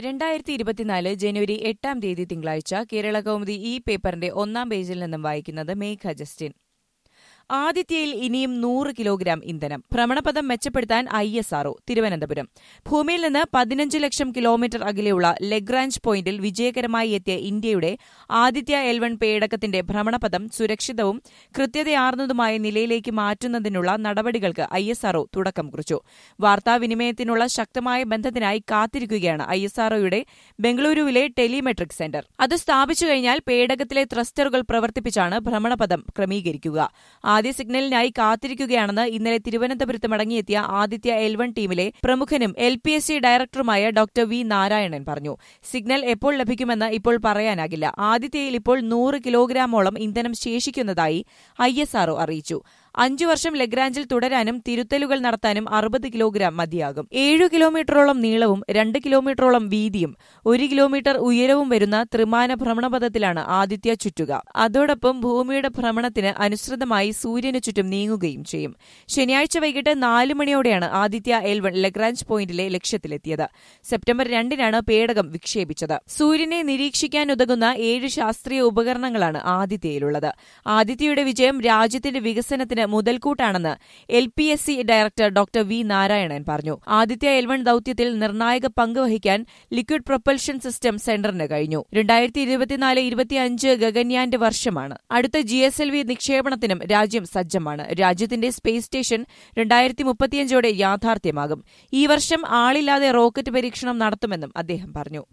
രണ്ടായിരത്തി ഇരുപത്തിനാല് ജനുവരി എട്ടാം തീയതി തിങ്കളാഴ്ച കേരള കൗമുദി ഈ പേപ്പറിന്റെ ഒന്നാം പേജിൽ നിന്നും വായിക്കുന്നത് മേഘ ജസ്റ്റിൻ ആദിത്യയിൽ ഇനിയും നൂറ് കിലോഗ്രാം ഇന്ധനം ഭ്രമണപഥം മെച്ചപ്പെടുത്താൻ ഐ എസ് ആർഒ തിരുവനന്തപുരം ഭൂമിയിൽ നിന്ന് പതിനഞ്ച് ലക്ഷം കിലോമീറ്റർ അകലെയുള്ള ലെഗ്രാഞ്ച് പോയിന്റിൽ വിജയകരമായി എത്തിയ ഇന്ത്യയുടെ ആദിത്യ എൽ വൺ പേടകത്തിന്റെ ഭ്രമണപഥം സുരക്ഷിതവും കൃത്യതയാർന്നതുമായ നിലയിലേക്ക് മാറ്റുന്നതിനുള്ള നടപടികൾക്ക് ഐ എസ് ആർഒ തുടക്കം കുറിച്ചു വാർത്താവിനിമയത്തിനുള്ള ശക്തമായ ബന്ധത്തിനായി കാത്തിരിക്കുകയാണ് ഐ എസ് ആർഒയുടെ ബംഗളൂരുവിലെ ടെലിമെട്രിക് സെന്റർ അത് സ്ഥാപിച്ചു കഴിഞ്ഞാൽ പേടകത്തിലെ ത്രസ്റ്ററുകൾ പ്രവർത്തിപ്പിച്ചാണ് ഭ്രമണപഥം ക്രമീകരിക്കുക ആദ്യ സിഗ്നലിനായി കാത്തിരിക്കുകയാണെന്ന് ഇന്നലെ തിരുവനന്തപുരത്ത് മടങ്ങിയെത്തിയ ആദിത്യ എൽ വൺ ടീമിലെ പ്രമുഖനും എൽ പി എസ് സി ഡയറക്ടറുമായ ഡോക്ടർ വി നാരായണൻ പറഞ്ഞു സിഗ്നൽ എപ്പോൾ ലഭിക്കുമെന്ന് ഇപ്പോൾ പറയാനാകില്ല ആദിത്യയിൽ ഇപ്പോൾ നൂറ് കിലോഗ്രാമോളം ഇന്ധനം ശേഷിക്കുന്നതായി ഐ എസ് ആർഒ അറിയിച്ചു അഞ്ചു വർഷം ലഗ്രാഞ്ചിൽ തുടരാനും തിരുത്തലുകൾ നടത്താനും അറുപത് കിലോഗ്രാം മതിയാകും ഏഴു കിലോമീറ്ററോളം നീളവും രണ്ട് കിലോമീറ്ററോളം വീതിയും ഒരു കിലോമീറ്റർ ഉയരവും വരുന്ന ത്രിമാന ഭ്രമണപഥത്തിലാണ് ആദിത്യ ചുറ്റുക അതോടൊപ്പം ഭൂമിയുടെ ഭ്രമണത്തിന് അനുസൃതമായി സൂര്യന് ചുറ്റും നീങ്ങുകയും ചെയ്യും ശനിയാഴ്ച വൈകിട്ട് നാല് മണിയോടെയാണ് ആദിത്യ എൽ വൺ ലഗ്രാഞ്ച് പോയിന്റിലെ ലക്ഷ്യത്തിലെത്തിയത് സെപ്റ്റംബർ രണ്ടിനാണ് പേടകം വിക്ഷേപിച്ചത് സൂര്യനെ നിരീക്ഷിക്കാനുതകുന്ന ഏഴ് ശാസ്ത്രീയ ഉപകരണങ്ങളാണ് ആദിത്യയിലുള്ളത് ആദിത്യയുടെ വിജയം രാജ്യത്തിന്റെ വികസനത്തിന് മുതൽക്കൂട്ടാണെന്ന് L P S C director doctor V Narayanan പറഞ്ഞു ആദിത്യ എൽ വൺ ദൌത്യത്തിൽ നിർണായക പങ്ക് വഹിക്കാൻ ലിക്വിഡ് പ്രൊപ്പൽഷൻ സിസ്റ്റം സെന്ററിന് കഴിഞ്ഞു രണ്ടായിരത്തി ഇരുപത്തിനാല് ഇരുപത്തിയഞ്ച് ഗഗൻയാന്റെ വർഷമാണ് അടുത്ത ജി എസ് എൽ വി നിക്ഷേപണത്തിനും രാജ്യം സജ്ജമാണ് രാജ്യത്തിന്റെ സ്പേസ് സ്റ്റേഷൻ രണ്ടായിരത്തി മുപ്പത്തിയഞ്ചോടെ യാഥാർത്ഥ്യമാകും ഈ വർഷം ആളില്ലാതെ റോക്കറ്റ് പരീക്ഷണം നടത്തുമെന്നും അദ്ദേഹം പറഞ്ഞു